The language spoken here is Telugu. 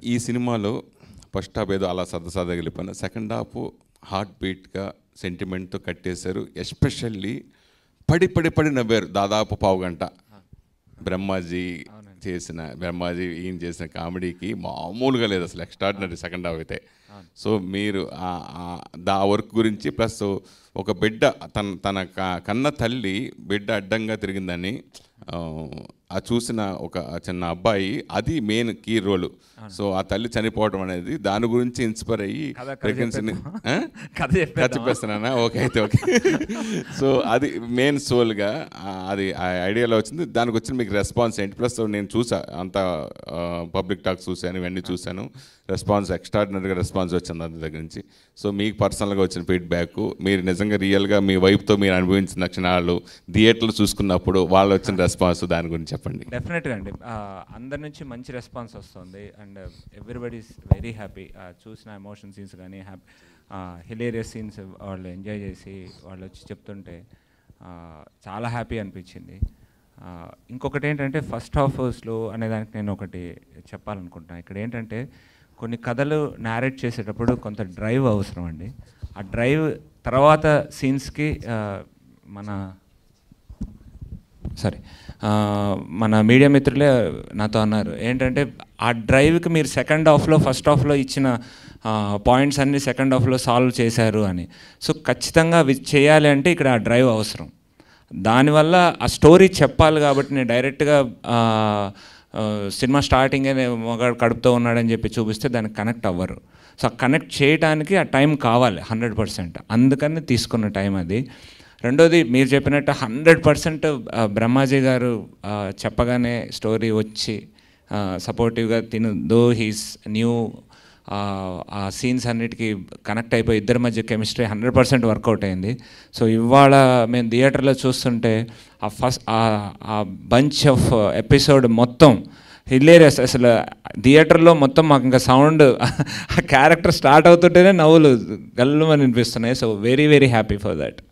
ఈ సినిమాలో ఫస్ట్ హాఫ్ ఏదో అలా సరదా వెళ్ళిపోయినా సెకండ్ హాఫ్ హార్ట్ బీట్గా సెంటిమెంట్తో కట్టేశారు ఎస్పెషల్లీ పడి పడి పడి నవ్వారు దాదాపు పావు గంట బ్రహ్మాజీ చేసిన బ్రహ్మాజీ ఈయన చేసిన కామెడీకి మామూలుగా లేదు అసలు ఎక్స్ట్రాడినరీ సెకండ్ హాఫ్ అయితే సో మీరు ఆ- ఆ- దా వర్క్ గురించి ప్లస్ ఒక బిడ్డ తన తన క- కన్న తల్లి బిడ్డ అడ్డంగా తిరిగిందని ఆ, ఆ చూసిన ఒక చిన్న అబ్బాయి అది మెయిన్ కీ రోల్ సో ఆ తల్లి చనిపోవడం అనేది దాని గురించి ఇన్స్పైర్ అయ్యి కథ కథ ప్రెగ్నెన్సీని చెప్పేద్దామా? ఆ? కథ కథ చెప్పేద్దామా? చెప్పేస్తున్నానా ఓకే అయితే ఓకే సో అది మెయిన్ సోల్గా అది ఆ ఐడియాలో వచ్చింది దానికి వచ్చిన మీకు రెస్పాన్స్ ఏంటి ప్లస్ నేను చూసా అంత పబ్లిక్ టాక్ చూశాను ఇవన్నీ చూశాను రెస్పాన్స్ ఎక్స్ట్రాడినరీగా రెస్పాన్స్ వచ్చింది అంత దగ్గర నుంచి సో మీకు పర్సనల్గా వచ్చిన ఫీడ్బ్యాక్ మీరు నిజంగా రియల్గా మీ వైఫ్తో మీరు అనుభవించిన క్షణాలు థియేటర్లు చూసుకున్నప్పుడు వాళ్ళు వచ్చిన రెస్పాన్స్ దాని గురించి చెప్పండి డెఫినెట్గా అండి ఆ, అందరి నుంచి మంచి రెస్పాన్స్ వస్తుంది and everybody is very happy చూసిన ఎమోషన్ సీన్స్ కానీ హ్యాపీ హిలేరియస్ సీన్స్ వాళ్ళు ఎంజాయ్ చేసి వాళ్ళు వచ్చి చెప్తుంటే ఆ, చాలా హ్యాపీ అనిపించింది ఆ, ఇంకొకటి ఏంటంటే ఫస్ట్ హాఫ్ స్లో అనే దానికి నేను ఒకటి చెప్పాలనుకుంటున్నాను ఇక్కడ ఏంటంటే కొన్ని కథలు నేరేట్ చేసేటప్పుడు కొంత డ్రైవ్ అవసరం అండి ఆ డ్రైవ్ తర్వాత సీన్స్కి మన సారీ మన మీడియా మిత్రులే నాతో అన్నారు ఏంటంటే ఆ డ్రైవ్కి మీరు సెకండ్ హాఫ్లో ఫస్ట్ హాఫ్లో ఇచ్చిన పాయింట్స్ అన్ని సెకండ్ హాఫ్లో సాల్వ్ చేశారు అని సో ఖచ్చితంగా అవి చేయాలి అంటే ఇక్కడ ఆ డ్రైవ్ అవసరం దానివల్ల ఆ స్టోరీ చెప్పాలి కాబట్టి నేను డైరెక్ట్గా ఆ, ఆ, సినిమా స్టార్టింగే మగాడు కడుపుతో ఉన్నాడని చెప్పి చూపిస్తే దానికి కనెక్ట్ అవ్వరు సో ఆ కనెక్ట్ చేయడానికి ఆ టైం కావాలి హండ్రెడ్ పర్సెంట్ అందుకని తీసుకున్న టైం అది రెండోది మీరు చెప్పినట్టు హండ్రెడ్ పర్సెంట్ బ్రహ్మాజీ గారు ఆ, చెప్పగానే స్టోరీ వచ్చి సపోర్టివ్గా తిను దో హీస్ న్యూ ఆ సీన్స్ అన్నిటికీ కనెక్ట్ అయిపోయి ఇద్దరి మధ్య కెమిస్ట్రీ హండ్రెడ్ పర్సెంట్ వర్కౌట్ అయింది సో ఇవాళ మేము థియేటర్లో చూస్తుంటే ఆ ఫస్ట్ ఆ బంచ్ ఆఫ్ ఎపిసోడ్ మొత్తం హిలేరియస్ అసలు థియేటర్లో మొత్తం మాకు ఇంకా సౌండ్ ఆ క్యారెక్టర్ స్టార్ట్ అవుతుంటేనే నవ్వులు గల్లుమని అనిపిస్తున్నాయి so very very happy for that